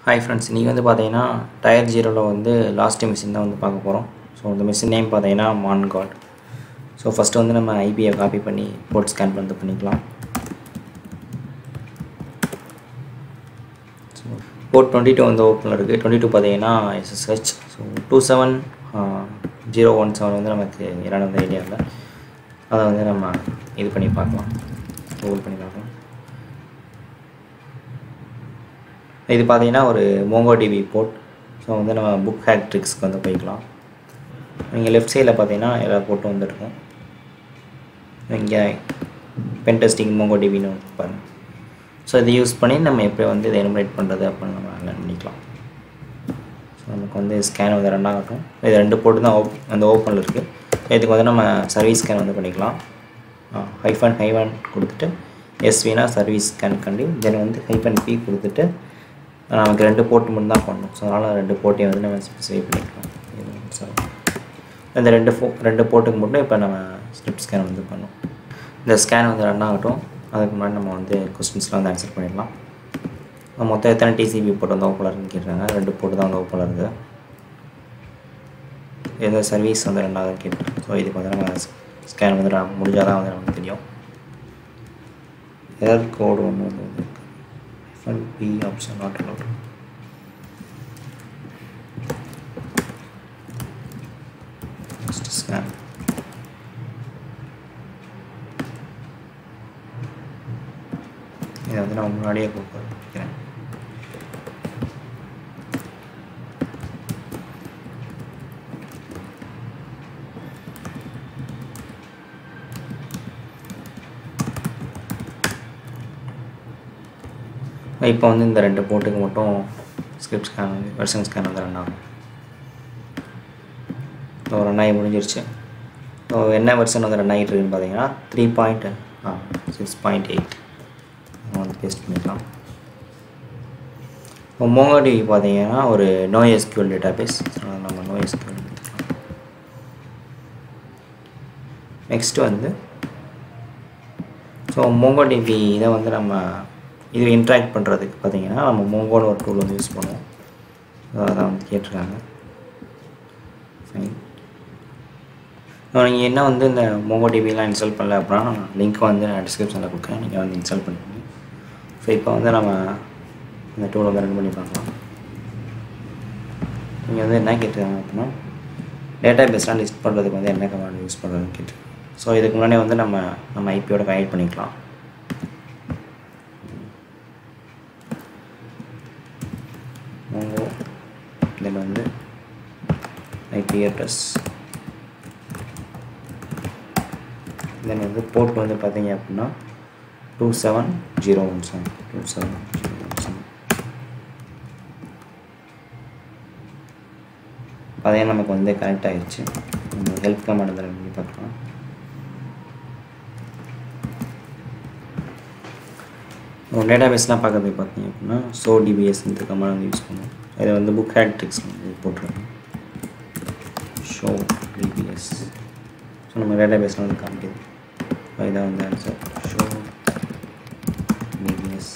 hi friends இன்றைக்கி வந்து பார்த்தீங்கன்னா டயர் ஜீரோவில் வந்து லாஸ்ட் மிஷின் தான் வந்து பார்க்க போகிறோம் ஸோ இந்த மிஷின் நேம் பார்த்தீங்கன்னா மான்காட் ஸோ ஃபஸ்ட்டு வந்து நம்ம ஐபியை காப்பி பண்ணி போர்ட் ஸ்கேன் வந்து பண்ணிக்கலாம் ஸோ போர்ட் டுவெண்ட்டி டூ வந்து ஓப்பனில் இருக்குது டுவெண்ட்டி டூ பார்த்தீங்கன்னா SSH so two seven zero one seven வந்து நமக்கு இரண்டாவது ஐடியா இல்லை அதை வந்து நம்ம இது பண்ணி பார்க்கலாம் கூகுள் பண்ணி பார்க்கலாம் இது பார்த்தீங்கன்னா ஒரு மோங்கோ டிவி போர்ட் ஸோ வந்து நம்ம புக் ஹேக் ட்ரிக்ஸ்க்கு வந்து போய்க்கலாம் நீங்கள் லெஃப்ட் சைடில் பார்த்தீங்கன்னா எல்லா போர்ட்டும் வந்துருக்கும் இங்கே பென் டெஸ்டிங் மோங்கோ டிவின்னு பாருங்கள் ஸோ இதை யூஸ் பண்ணி நம்ம எப்படி வந்து இதை எலிமினேட் பண்ணுறது அப்படின்னு நம்ம லேர்ன் பண்ணிக்கலாம் ஸோ நமக்கு வந்து ஸ்கேன் வந்து ரெண்டாகட்டும் இது ரெண்டு போர்ட்டு தான் ஓப் அந்த ஓப்பனில் இருக்குது இதுக்கு வந்து நம்ம சர்வீஸ் ஸ்கேன் வந்து பண்ணிக்கலாம் ஹைஃபன் ஹைவன் கொடுத்துட்டு எஸ்வினா சர்வீஸ் ஸ்கேன் கண்டி தென் வந்து ஹைஃபன் பி கொடுத்துட்டு நமக்கு ரெண்டு போர்ட்டு மட்டும் தான் பண்ணணும் ஸோ அதனால் ரெண்டு போர்ட்டையும் வந்து நம்ம ஸ்பெசிஃபை பண்ணிக்கலாம் ஸோ இந்த ரெண்டு ஃபோ ரெண்டு போர்ட்டுக்கு மட்டும் இப்போ நம்ம ஸ்கிரிப்ட் ஸ்கேன் வந்து பண்ணோம் இந்த ஸ்கேன் வந்து ரன் ஆகட்டும் அதுக்கு முன்னாடி நம்ம வந்து கொஸ்டின்ஸ்லாம் வந்து ஆன்சர் பண்ணிடலாம் மொத்தம் எத்தனை டிசிபி போட்டு வந்து ஓப்பனில் இருக்குன்னு கேட்டுறாங்க ரெண்டு போட்டு தான் வந்து ஓப்பனில் இருக்குது எந்த சர்வீஸ் வந்து ரெண்டாவது கேட்டு ஸோ இதுக்கு வந்து நம்ம ஸ்கேன் வந்து முடிஞ்சால் தான் வந்து நமக்கு தெரியும் எரர் கோடு ஒன்று வந்து இருக்குது fun P option not allowed first scan இதை வந்து நான் முன்னாடியே கொடுக்குறேன் இப்போ வந்து இந்த ரெண்டு போர்ட்டுக்கு மட்டும் ஸ்கிரிப்ட் ஸ்கேன் வந்து வெர்ஷன் ஸ்கேன் வந்து ரன் ஆகும் ஸோ ரன் ஆகி முடிஞ்சிருச்சு ஸோ என்ன வெர்ஷன் வந்து ரன் ஆகிட்டு இருக்குன்னு பார்த்தீங்கன்னா three point six point eight வந்து பேஸ்ட் பண்ணிக்கலாம் இப்போ மோங்கடி பார்த்தீங்கன்னா ஒரு நோ எஸ்கியூஎல் டேட்டா பேஸ் நம்ம நோ எஸ்கியூஎல் எடுத்துக்கலாம் நெக்ஸ்ட்டு வந்து ஸோ மோங்கோடிபி இதை வந்து நம்ம இது இன்ட்ராக்ட் பண்ணுறதுக்கு பார்த்தீங்கன்னா நம்ம மோங்கோன்னு ஒரு டூல் வந்து யூஸ் பண்ணுவோம் அதான் வந்து கேட்டிருக்காங்க ஃபைன் நீங்கள் என்ன வந்து இந்த மோங்கோ டிவிலாம் இன்ஸ்டால் பண்ணல அப்படின்னா லிங்க் வந்து நான் டிஸ்கிரிப்ஷனில் கொடுக்குறேன் நீங்கள் வந்து இன்ஸ்டால் பண்ணிக்கோங்க ஸோ இப்போ வந்து நம்ம இந்த டூலை வந்து ரன் பண்ணி பார்க்கலாம் நீங்கள் வந்து என்ன கேட்டிருக்காங்க அப்படின்னா டேட்டா பேஸ்லாம் லிஸ்ட் பண்ணுறதுக்கு வந்து என்ன கமாண்ட் யூஸ் பண்ணுறதுன்னு கேட்டு ஸோ இதுக்கு முன்னாடி வந்து நம்ம நம்ம ஐபியோட கனெக்ட் பண்ணிக்கலாம் மோங்கோ இதில் வந்து ஐபி அட்ரஸ் தென் வந்து போர்ட் வந்து பார்த்தீங்க அப்படின்னா two seven zero one seven two seven zero one seven அதே நமக்கு வந்து கனெக்ட் ஆகிடுச்சு நம்ம ஹெல்ப் கமாண்ட் வந்து பண்ணி பார்க்கலாம் டேட்டா பேஸ்லாம் பார்க்கறதுக்கு பார்த்தீங்க அப்படின்னா ஸோ டிபிஎஸ் இந்த கமாண்ட் வந்து யூஸ் பண்ணுவோம் இதை வந்து புக் ஹேக் ட்ரிக்ஸ் வந்து போட்டுருக்கோம் ஷோ டிபிஎஸ் ஸோ நம்ம டேட்டா பேஸில் வந்து காமிக்குது ஸோ இதான் வந்து ஆன்சர் ஷோ டிபிஎஸ்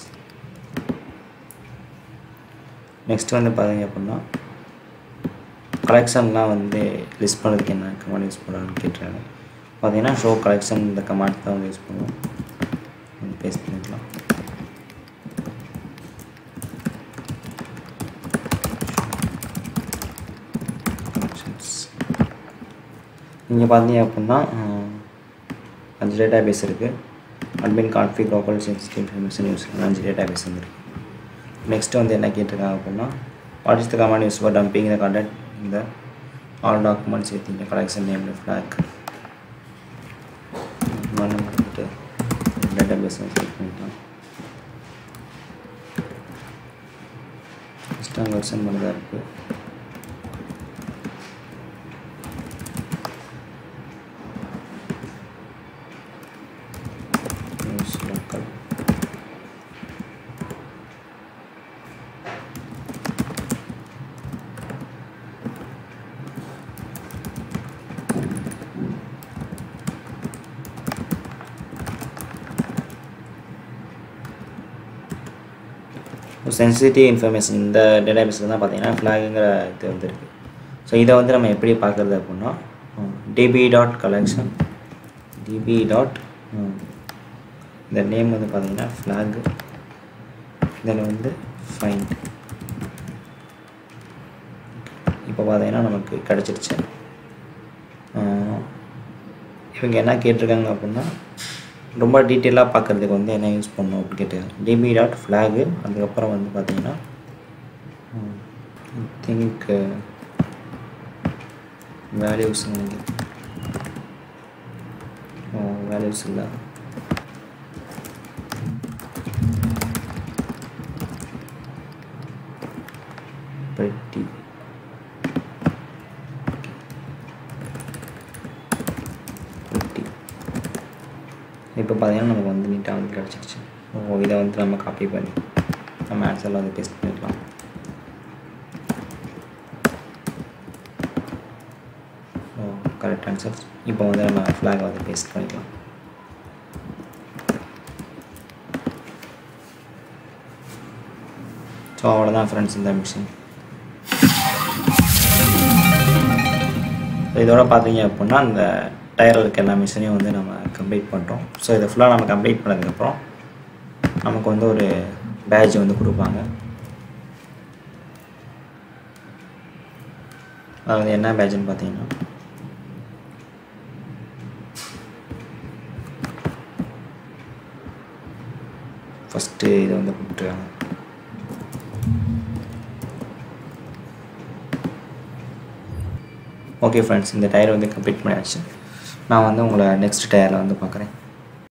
நெக்ஸ்ட் வந்து பார்த்தீங்க அப்படின்னா கலெக்ஷன்லாம் வந்து லிஸ்ட் பண்ணுறதுக்கு என்ன கமாண்ட் யூஸ் பண்ணுறாங்கன்னு கேட்டுறாங்க பார்த்தீங்கன்னா ஷோ கலெக்ஷன் இந்த கமாண்ட் தான் வந்து யூஸ் பண்ணுவோம் வந்து பேஸ்ட் பண்ணிக்கலாம் இங்கே பார்த்தீங்க அப்படின்னா அஞ்சு டேட்டா பேஸ் இருக்குது admin config local sensitive information use அஞ்சு டேட்டா பேஸ் வந்துருக்கு நெக்ஸ்ட்டு வந்து என்ன கேட்டிருக்காங்க அப்படின்னா what is the command use for dumping the content இந்த ஆல் டாக்குமெண்ட்ஸ் வித் இந்த கலெக்ஷன் நேம் ஃப்ளாக் வந்துட்டு டேட்டா பேஸ் செலக்ட் பண்ணிக்கலாம் ஃபஸ்ட்டு அங்கே வெர்ஷன் பண்ணி தான் இருக்குது local சென்சிட்டிவ் இன்ஃபர்மேஷன் இந்த டேட்டாபேஸில் தான் பார்த்தீங்கன்னா ஃப்ளாகுங்கிற இது வந்துருக்கு ஸோ இதை வந்து நம்ம எப்படி பார்க்குறது அப்படின்னா DB dot collection DB dot இந்த நேம் வந்து பார்த்தீங்கன்னா ஃப்ளாகு இதில் வந்து ஃபைண்ட் இப்போ பார்த்தீங்கன்னா நமக்கு கிடச்சிருச்சு இவங்க என்ன கேட்டிருக்காங்க அப்படின்னா ரொம்ப டீட்டெயிலாக பார்க்குறதுக்கு வந்து என்ன யூஸ் பண்ணணும் அப்படின்னு கேட்டிருக்காங்க டிபி டாட் ஃப்ளாகு அதுக்கப்புறம் வந்து பார்த்தீங்கன்னா திங்க் வேல்யூஸ் வேல்யூஸ் இல்லை பெட்டி பெட்டி இப்போ பார்த்தீங்கன்னா நமக்கு வந்து நீட்டாக வந்து கிடச்சிருச்சு ஓ இதை வந்து நம்ம காப்பி பண்ணி நம்ம ஆன்சரில் வந்து பேஸ்ட் பண்ணிக்கலாம் ஓ கரெக்ட் ஆன்சர் இப்போ வந்து நம்ம ஃப்ளாகை வந்து பேஸ்ட் பண்ணிக்கலாம் ஸோ அவ்வளோதான் ஃப்ரெண்ட்ஸ் இந்த மிஷின் இதோட பார்த்தீங்க அப்படின்னா அந்த டயரில் இருக்க எல்லா மிஷினையும் வந்து நம்ம கம்ப்ளீட் பண்ணிட்டோம் ஸோ இதை ஃபுல்லாக நம்ம கம்ப்ளீட் பண்ணதுக்கப்புறம் நமக்கு வந்து ஒரு பேட்ச் வந்து கொடுப்பாங்க அது வந்து என்ன பேட்ச்னு பார்த்தீங்கன்னா ஃபஸ்ட்டு இதை வந்து கொடுத்துருக்காங்க ஓகே ஃப்ரெண்ட்ஸ் இந்த டயர் வந்து கம்ப்ளீட் பண்ணியாச்சு நான் வந்து உங்களை நெக்ஸ்ட் டயரில் வந்து பார்க்குறேன்